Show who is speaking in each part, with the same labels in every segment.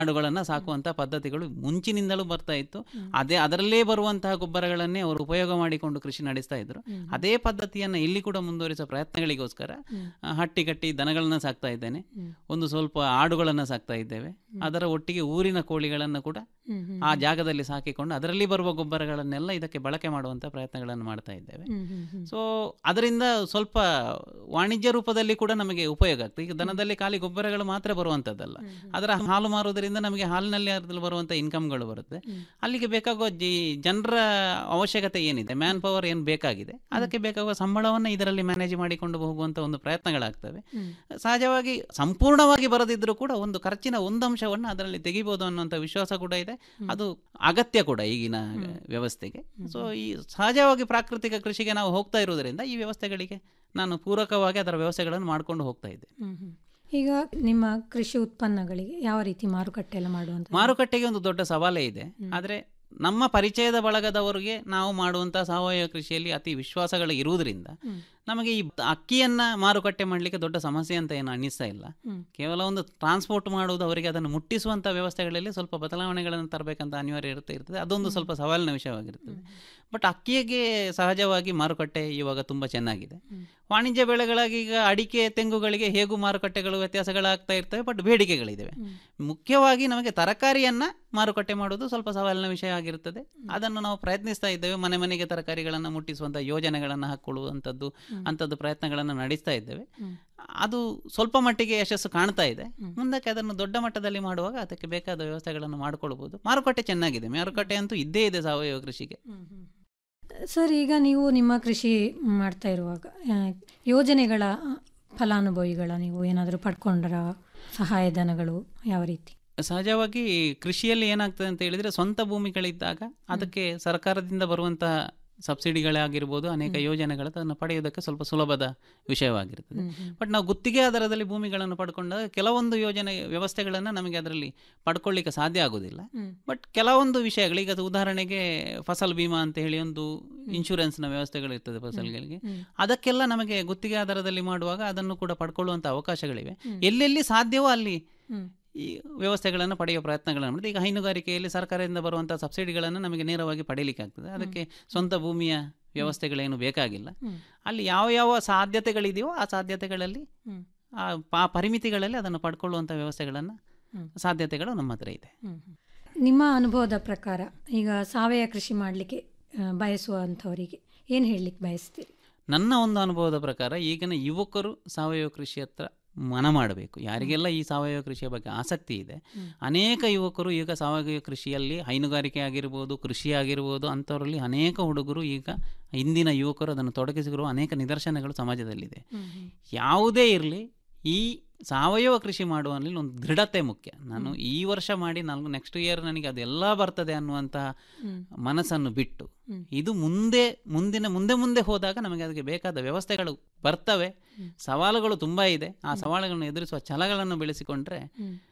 Speaker 1: ಆಡುಗಳನ್ನು ಸಾಕುವಂಥ ಪದ್ಧತಿಗಳು ಮುಂಚಿನಿಂದಲೂ ಬರ್ತಾ ಇತ್ತು ಅದೇ ಅದರಲ್ಲೇ ಬರುವಂತಹ ಗೊಬ್ಬರಗಳನ್ನೇ ಅವರು ಉಪಯೋಗ ಮಾಡಿಕೊಂಡು ಕೃಷಿ ನಡೆಸ್ತಾ ಇದ್ರು ಅದೇ ಪದ್ಧತಿಯನ್ನು ಇಲ್ಲಿ ಕೂಡ ಮುಂದುವರಿಸುವ ಪ್ರಯತ್ನಗಳಿಗೋಸ್ಕರ ಆ, ಹಟ್ಟಿ ಕಟ್ಟಿ ದನಗಳನ್ನು ಸಾಕ್ತಾ ಇದ್ದೇನೆ ಒಂದು ಸ್ವಲ್ಪ ಆಡುಗಳನ್ನು ಸಾಕ್ತಾ ಇದ್ದೇವೆ ಅದರ ಒಟ್ಟಿಗೆ ಊರಿನ ಕೋಳಿಗಳನ್ನು ಕೂಡ ಆ ಜಾಗದಲ್ಲಿ ಸಾಕಿಕೊಂಡು ಅದರಲ್ಲಿ ಬರುವ ಗೊಬ್ಬರಗಳನ್ನೆಲ್ಲ ಇದಕ್ಕೆ ಬಳಕೆ ಮಾಡುವಂಥ ಪ್ರಯತ್ನಗಳನ್ನು ಮಾಡ್ತಾ ಇದ್ದೇವೆ ಸೊ ಅದರಿಂದ ಸ್ವಲ್ಪ ವಾಣಿಜ್ಯ ರೂಪದಲ್ಲಿ ಕೂಡ ನಮಗೆ ಉಪಯೋಗ ಆಗ್ತದೆ ಈಗ ದನದಲ್ಲಿ ಖಾಲಿ ಗೊಬ್ಬರಗಳು ಮಾತ್ರ ಬರುವಂಥದ್ದಲ್ಲ ಅದರ ಹಾಲು ಮಾರುವುದರಿಂದ ನಮಗೆ ಹಾಲಿನಲ್ಲಿ ಅದರಲ್ಲಿ ಬರುವಂಥ ಇನ್ಕಮ್ಗಳು ಬರುತ್ತೆ ಅಲ್ಲಿಗೆ ಬೇಕಾಗುವ ಜಿ ಜನರ ಅವಶ್ಯಕತೆ ಏನಿದೆ ಮ್ಯಾನ್ ಪವರ್ ಏನು ಬೇಕಾಗಿದೆ ಅದಕ್ಕೆ ಬೇಕಾಗುವ ಸಂಬಳವನ್ನು ಇದರಲ್ಲಿ ಮ್ಯಾನೇಜ್ ಮಾಡಿಕೊಂಡು ಹೋಗುವಂಥ ಒಂದು ಪ್ರಯತ್ನಗಳಾಗ್ತವೆ ಸಹಜವಾಗಿ ಸಂಪೂರ್ಣವಾಗಿ ಬರದಿದ್ದರೂ ಕೂಡ ಒಂದು ಖರ್ಚಿನ ಒಂದು ಅಂಶವನ್ನು ಅದರಲ್ಲಿ ತೆಗಿಬೋದು ಅನ್ನುವಂಥ ವಿಶ್ವಾಸ ಕೂಡ ಇದೆ ಅದು ಅಗತ್ಯ ಕೂಡ ಈಗಿನ ವ್ಯವಸ್ಥೆಗೆ ಸೊ ಈ ಸಹಜವಾಗಿ ಪ್ರಾಕೃತಿಕ ಕೃಷಿಗೆ ನಾವು ಹೋಗ್ತಾ ಇರುವುದರಿಂದ ಈ ವ್ಯವಸ್ಥೆಗಳಿಗೆ ನಾನು ಪೂರಕವಾಗಿ ಅದರ ವ್ಯವಸ್ಥೆಗಳನ್ನು ಮಾಡ್ಕೊಂಡು ಹೋಗ್ತಾ ಇದ್ದೆ
Speaker 2: ಈಗ ನಿಮ್ಮ ಕೃಷಿ ಉತ್ಪನ್ನಗಳಿಗೆ ಯಾವ ರೀತಿ ಮಾರುಕಟ್ಟೆ ಎಲ್ಲ ಮಾಡುವಂತ
Speaker 1: ಮಾರುಕಟ್ಟೆಗೆ ಒಂದು ದೊಡ್ಡ ಸವಾಲೇ ಇದೆ ಆದರೆ ನಮ್ಮ ಪರಿಚಯದ ಬಳಗದವರಿಗೆ ನಾವು ಮಾಡುವಂಥ ಸಾವಯವ ಕೃಷಿಯಲ್ಲಿ ಅತಿ ವಿಶ್ವಾಸಗಳು ಇರುವುದರಿಂದ ನಮಗೆ ಈ ಅಕ್ಕಿಯನ್ನ ಮಾರುಕಟ್ಟೆ ಮಾಡಲಿಕ್ಕೆ ದೊಡ್ಡ ಸಮಸ್ಯೆ ಅಂತ ಏನು ಅನ್ನಿಸ್ತಾ ಇಲ್ಲ ಕೇವಲ ಒಂದು ಟ್ರಾನ್ಸ್ಪೋರ್ಟ್ ಮಾಡುವುದು ಅವರಿಗೆ ಅದನ್ನು ಮುಟ್ಟಿಸುವಂಥ ವ್ಯವಸ್ಥೆಗಳಲ್ಲಿ ಸ್ವಲ್ಪ ಬದಲಾವಣೆಗಳನ್ನು ತರಬೇಕಂತ ಅನಿವಾರ್ಯ ಇರುತ್ತೆ ಇರ್ತದೆ ಅದೊಂದು ಸ್ವಲ್ಪ ಸವಾಲಿನ ವಿಷಯವಾಗಿರ್ತದೆ ಬಟ್ ಅಕ್ಕಿಗೆ ಸಹಜವಾಗಿ ಮಾರುಕಟ್ಟೆ ಇವಾಗ ತುಂಬ ಚೆನ್ನಾಗಿದೆ ವಾಣಿಜ್ಯ ಬೆಳೆಗಳಾಗಿ ಈಗ ಅಡಿಕೆ ತೆಂಗುಗಳಿಗೆ ಹೇಗೂ ಮಾರುಕಟ್ಟೆಗಳು ವ್ಯತ್ಯಾಸಗಳಾಗ್ತಾ ಇರ್ತವೆ ಬಟ್ ಬೇಡಿಕೆಗಳಿದ್ದಾವೆ ಮುಖ್ಯವಾಗಿ ನಮಗೆ ತರಕಾರಿಯನ್ನ ಮಾರುಕಟ್ಟೆ ಮಾಡೋದು ಸ್ವಲ್ಪ ಸವಾಲಿನ ವಿಷಯ ಆಗಿರುತ್ತದೆ ಅದನ್ನು ನಾವು ಪ್ರಯತ್ನಿಸ್ತಾ ಇದ್ದೇವೆ ಮನೆ ಮನೆಗೆ ತರಕಾರಿಗಳನ್ನು ಮುಟ್ಟಿಸುವಂಥ ಯೋಜನೆಗಳನ್ನು ಹಾಕೊಳ್ಳುವಂಥದ್ದು ಅಂಥದ್ದು ಪ್ರಯತ್ನಗಳನ್ನು ನಡೆಸ್ತಾ ಇದ್ದೇವೆ ಅದು ಸ್ವಲ್ಪ ಮಟ್ಟಿಗೆ ಯಶಸ್ಸು ಕಾಣ್ತಾ ಇದೆ ಮುಂದಕ್ಕೆ ಅದನ್ನು ದೊಡ್ಡ ಮಟ್ಟದಲ್ಲಿ ಮಾಡುವಾಗ ಅದಕ್ಕೆ ಬೇಕಾದ ವ್ಯವಸ್ಥೆಗಳನ್ನು ಮಾಡಿಕೊಳ್ಬೋದು ಮಾರುಕಟ್ಟೆ ಚೆನ್ನಾಗಿದೆ ಮಾರುಕಟ್ಟೆ ಅಂತೂ ಇದ್ದೇ ಇದೆ ಸಾವಯವ ಕೃಷಿಗೆ
Speaker 2: ಸರ್ ಈಗ ನೀವು ನಿಮ್ಮ ಕೃಷಿ ಮಾಡ್ತಾ ಇರುವಾಗ ಆ, ಯೋಜನೆಗಳ ಫಲಾನುಭವಿಗಳ ನೀವು ಏನಾದರೂ ಪಡ್ಕೊಂಡ್ರ ಸಹಾಯಧನಗಳು ಯಾವ ರೀತಿ
Speaker 1: ಸಹಜವಾಗಿ ಕೃಷಿಯಲ್ಲಿ ಏನಾಗ್ತದೆ ಅಂತ ಹೇಳಿದ್ರೆ ಸ್ವಂತ ಭೂಮಿಗಳಿದ್ದಾಗ ಅದಕ್ಕೆ ಸರ್ಕಾರದಿಂದ ಬರುವಂತಹ ಸಬ್ಸಿಡಿಗಳಾಗಿರ್ಬೋದು ಅನೇಕ ಯೋಜನೆಗಳು ಅದನ್ನು ಪಡೆಯುವುದಕ್ಕೆ ಸ್ವಲ್ಪ ಸುಲಭದ ವಿಷಯವಾಗಿರ್ತದೆ ಬಟ್ ನಾವು ಗುತ್ತಿಗೆ ಆಧಾರದಲ್ಲಿ ಭೂಮಿಗಳನ್ನು ಪಡ್ಕೊಂಡಾಗ ಕೆಲವೊಂದು ಯೋಜನೆ ವ್ಯವಸ್ಥೆಗಳನ್ನು ನಮಗೆ ಅದರಲ್ಲಿ ಪಡ್ಕೊಳ್ಳಿಕ್ಕೆ ಸಾಧ್ಯ ಆಗೋದಿಲ್ಲ ಬಟ್ ಕೆಲವೊಂದು ವಿಷಯಗಳು ಈಗ ಅದು ಉದಾಹರಣೆಗೆ ಫಸಲ್ ಬಿಮಾ ಅಂತ ಹೇಳಿ ಒಂದು ಇನ್ಶೂರೆನ್ಸ್ನ ವ್ಯವಸ್ಥೆಗಳು ಇರ್ತದೆ ಫಸಲ್ಗಳಿಗೆ ಅದಕ್ಕೆಲ್ಲ ನಮಗೆ ಗುತ್ತಿಗೆ ಆಧಾರದಲ್ಲಿ ಮಾಡುವಾಗ ಅದನ್ನು ಕೂಡ ಪಡ್ಕೊಳ್ಳುವಂಥ ಅವಕಾಶಗಳಿವೆ ಎಲ್ಲೆಲ್ಲಿ ಸಾಧ್ಯವೋ ಅಲ್ಲಿ ಈ ವ್ಯವಸ್ಥೆಗಳನ್ನು ಪಡೆಯುವ ಪ್ರಯತ್ನಗಳನ್ನು ಮಾಡಿದೆ ಈಗ ಹೈನುಗಾರಿಕೆಯಲ್ಲಿ ಸರ್ಕಾರದಿಂದ ಬರುವಂಥ ಸಬ್ಸಿಡಿಗಳನ್ನು ನಮಗೆ ನೇರವಾಗಿ ಪಡೀಲಿಕ್ಕೆ ಆಗ್ತದೆ ಅದಕ್ಕೆ ಸ್ವಂತ ಭೂಮಿಯ ವ್ಯವಸ್ಥೆಗಳೇನು ಬೇಕಾಗಿಲ್ಲ ಅಲ್ಲಿ ಯಾವ ಯಾವ ಸಾಧ್ಯತೆಗಳಿದೆಯೋ ಆ ಸಾಧ್ಯತೆಗಳಲ್ಲಿ ಆ ಪ- ಪರಿಮಿತಿಗಳಲ್ಲಿ ಅದನ್ನು ಪಡ್ಕೊಳ್ಳುವಂಥ ವ್ಯವಸ್ಥೆಗಳನ್ನು ಸಾಧ್ಯತೆಗಳು ನಮ್ಮ ಹತ್ರ ಇದೆ
Speaker 2: ನಿಮ್ಮ ಅನುಭವದ ಪ್ರಕಾರ ಈಗ ಸಾವಯವ ಕೃಷಿ ಮಾಡಲಿಕ್ಕೆ ಬಯಸುವಂಥವರಿಗೆ ಏನು ಹೇಳಲಿಕ್ಕೆ ಬಯಸ್ತೀರಿ
Speaker 1: ನನ್ನ ಒಂದು ಅನುಭವದ ಪ್ರಕಾರ ಈಗಿನ ಯುವಕರು ಸಾವಯವ ಕೃಷಿ ಹತ್ರ ಮನ ಮಾಡಬೇಕು ಯಾರಿಗೆಲ್ಲ ಈ ಸಾವಯವ ಕೃಷಿಯ ಬಗ್ಗೆ ಆಸಕ್ತಿ ಇದೆ ಅನೇಕ ಯುವಕರು ಈಗ ಸಾವಯವ ಕೃಷಿಯಲ್ಲಿ ಹೈನುಗಾರಿಕೆ ಆಗಿರ್ಬೋದು ಕೃಷಿ ಆಗಿರ್ಬೋದು ಅಂಥವರಲ್ಲಿ ಅನೇಕ ಹುಡುಗರು ಈಗ ಇಂದಿನ ಯುವಕರು ಅದನ್ನು ತೊಡಗಿಸಿರುವ ಅನೇಕ ನಿದರ್ಶನಗಳು ಸಮಾಜದಲ್ಲಿದೆ ಯಾವುದೇ ಇರಲಿ ಈ ಸಾವಯವ ಕೃಷಿ ಮಾಡುವಲ್ಲಿ ಒಂದು ದೃಢತೆ ಮುಖ್ಯ ನಾನು ಈ ವರ್ಷ ಮಾಡಿ ನಾನು ನೆಕ್ಸ್ಟ್ ಇಯರ್ ನನಗೆ ಅದೆಲ್ಲ ಬರ್ತದೆ ಅನ್ನುವಂತಹ ಮನಸ್ಸನ್ನು ಬಿಟ್ಟು ಇದು ಮುಂದೆ ಮುಂದಿನ ಮುಂದೆ ಮುಂದೆ ಹೋದಾಗ ನಮಗೆ ಅದಕ್ಕೆ ಬೇಕಾದ ವ್ಯವಸ್ಥೆಗಳು ಬರ್ತವೆ ಸವಾಲುಗಳು ತುಂಬ ಇದೆ ಆ ಸವಾಲುಗಳನ್ನು ಎದುರಿಸುವ ಛಲಗಳನ್ನು ಬೆಳೆಸಿಕೊಂಡ್ರೆ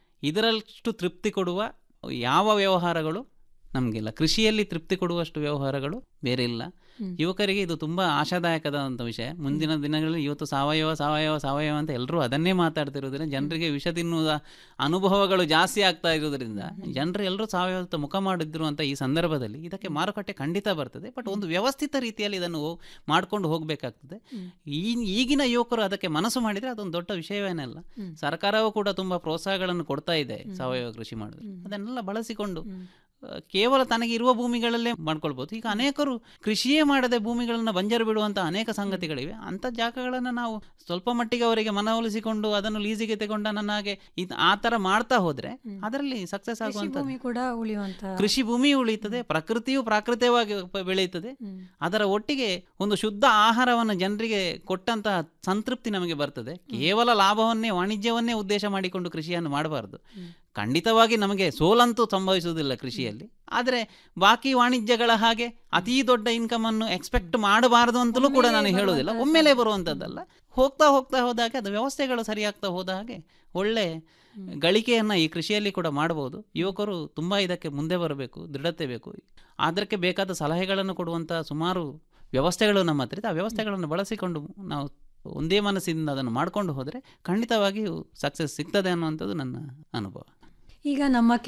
Speaker 1: ಇದರಷ್ಟು ತೃಪ್ತಿ ಕೊಡುವ ಯಾವ ವ್ಯವಹಾರಗಳು ನಮಗಿಲ್ಲ ಕೃಷಿಯಲ್ಲಿ ತೃಪ್ತಿ ಕೊಡುವಷ್ಟು ವ್ಯವಹಾರಗಳು ಬೇರೆ ಇಲ್ಲ ಯುವಕರಿಗೆ ಇದು ತುಂಬ ಆಶಾದಾಯಕವಾದಂಥ ವಿಷಯ ಮುಂದಿನ ದಿನಗಳಲ್ಲಿ ಇವತ್ತು ಸಾವಯವ ಸಾವಯವ ಸಾವಯವ ಅಂತ ಎಲ್ಲರೂ ಅದನ್ನೇ ಮಾತಾಡ್ತಿರೋದ್ರಿಂದ ಜನರಿಗೆ ವಿಷ ತಿನ್ನುವ ಅನುಭವಗಳು ಜಾಸ್ತಿ ಆಗ್ತಾ ಇರೋದ್ರಿಂದ ಜನರು ಎಲ್ಲರೂ ಸಾವಯವತ್ತ ಮುಖ ಮಾಡಿದ್ರು ಈ ಸಂದರ್ಭದಲ್ಲಿ ಇದಕ್ಕೆ ಮಾರುಕಟ್ಟೆ ಖಂಡಿತ ಬರ್ತದೆ ಬಟ್ ಒಂದು ವ್ಯವಸ್ಥಿತ ರೀತಿಯಲ್ಲಿ ಇದನ್ನು ಹೋ- ಮಾಡ್ಕೊಂಡು ಹೋಗಬೇಕಾಗ್ತದೆ ಈ ಈಗಿನ ಯುವಕರು ಅದಕ್ಕೆ ಮನಸ್ಸು ಮಾಡಿದರೆ ಅದೊಂದು ದೊಡ್ಡ ವಿಷಯವೇನಲ್ಲ ಸರ್ಕಾರವು ಕೂಡ ತುಂಬ ಪ್ರೋತ್ಸಾಹಗಳನ್ನು ಕೊಡ್ತಾ ಇದೆ ಸಾವಯವ ಕೃಷಿ ಮಾಡಿದ್ರೆ ಅದನ್ನೆಲ್ಲ ಬಳಸಿಕೊಂಡು ಆ, ಕೇವಲ ತನಗೆ ಇರುವ ಭೂಮಿಗಳಲ್ಲೇ ಮಾಡ್ಕೊಳ್ಬೋದು ಈಗ ಅನೇಕರು ಕೃಷಿಯೇ ಮಾಡದೆ ಭೂಮಿಗಳನ್ನು ಬಂಜರು ಬಿಡುವಂಥ ಅನೇಕ ಸಂಗತಿಗಳಿವೆ ಅಂಥ ಜಾಗಗಳನ್ನು ನಾವು ಸ್ವಲ್ಪ ಮಟ್ಟಿಗೆ ಅವರಿಗೆ ಮನವೊಲಿಸಿಕೊಂಡು ಅದನ್ನು ಲೀಸಿಗೆ ತಗೊಂಡ ನನ್ನ ಹಾಗೆ ಇದು ಆ ಥರ ಮಾಡ್ತಾ ಹೋದ್ರೆ ಅದರಲ್ಲಿ ಸಕ್ಸಸ್
Speaker 2: ಕೃಷಿ
Speaker 1: ಆಗುವಂಥ
Speaker 2: ಭೂಮಿ ಕೂಡ ಉಳಿಯುವಂತ
Speaker 1: ಕೃಷಿ ಭೂಮಿ ಉಳಿಯುತ್ತದೆ ಪ್ರಕೃತಿಯು ಪ್ರಾಕೃತಿಕವಾಗಿ ಪ- ಬೆಳೆಯುತ್ತದೆ ಅದರ ಒಟ್ಟಿಗೆ ಒಂದು ಶುದ್ಧ ಆಹಾರವನ್ನು ಜನರಿಗೆ ಕೊಟ್ಟಂತಹ ಸಂತೃಪ್ತಿ ನಮಗೆ ಬರ್ತದೆ ಕೇವಲ ಲಾಭವನ್ನೇ ವಾಣಿಜ್ಯವನ್ನೇ ಉದ್ದೇಶ ಮಾಡಿಕೊಂಡು ಕೃಷಿಯನ್ನು ಮಾಡಬಾರದು ಖಂಡಿತವಾಗಿ ನಮಗೆ ಸೋಲಂತೂ ಸಂಭವಿಸುವುದಿಲ್ಲ ಕೃಷಿಯಲ್ಲಿ ಆದರೆ ಬಾಕಿ ವಾಣಿಜ್ಯಗಳ ಹಾಗೆ ಅತೀ ದೊಡ್ಡ ಇನ್ಕಮ್ ಅನ್ನು ಎಕ್ಸ್ಪೆಕ್ಟ್ ಮಾಡಬಾರದು ಅಂತಲೂ ಕೂಡ ನಾನು ಹೇಳುವುದಿಲ್ಲ ಒಮ್ಮೆಲೇ ಬರುವಂಥದ್ದಲ್ಲ ಹೋಗ್ತಾ ಹೋಗ್ತಾ ಹೋದಾಗೆ ಅದು ವ್ಯವಸ್ಥೆಗಳು ಸರಿಯಾಗ್ತಾ ಹೋದ ಹಾಗೆ ಒಳ್ಳೆ ಗಳಿಕೆಯನ್ನು ಈ ಕೃಷಿಯಲ್ಲಿ ಕೂಡ ಮಾಡಬಹುದು ಯುವಕರು ತುಂಬ ಇದಕ್ಕೆ ಮುಂದೆ ಬರಬೇಕು ದೃಢತೆ ಬೇಕು ಅದಕ್ಕೆ ಬೇಕಾದ ಸಲಹೆಗಳನ್ನು ಕೊಡುವಂಥ ಸುಮಾರು ವ್ಯವಸ್ಥೆಗಳು ನಮ್ಮ ಹತ್ರ ಇದೆ ಆ ವ್ಯವಸ್ಥೆಗಳನ್ನು ಬಳಸಿಕೊಂಡು ನಾವು ಒಂದೇ ಮನಸ್ಸಿನಿಂದ ಅದನ್ನು ಮಾಡಿಕೊಂಡು ಹೋದರೆ ಖಂಡಿತವಾಗಿಯೂ ಸಕ್ಸಸ್ ಸಿಗ್ತದೆ ಅನ್ನುವಂಥದ್ದು ನನ್ನ ಅನುಭವ
Speaker 2: ಈಗ ನಮ್ಮ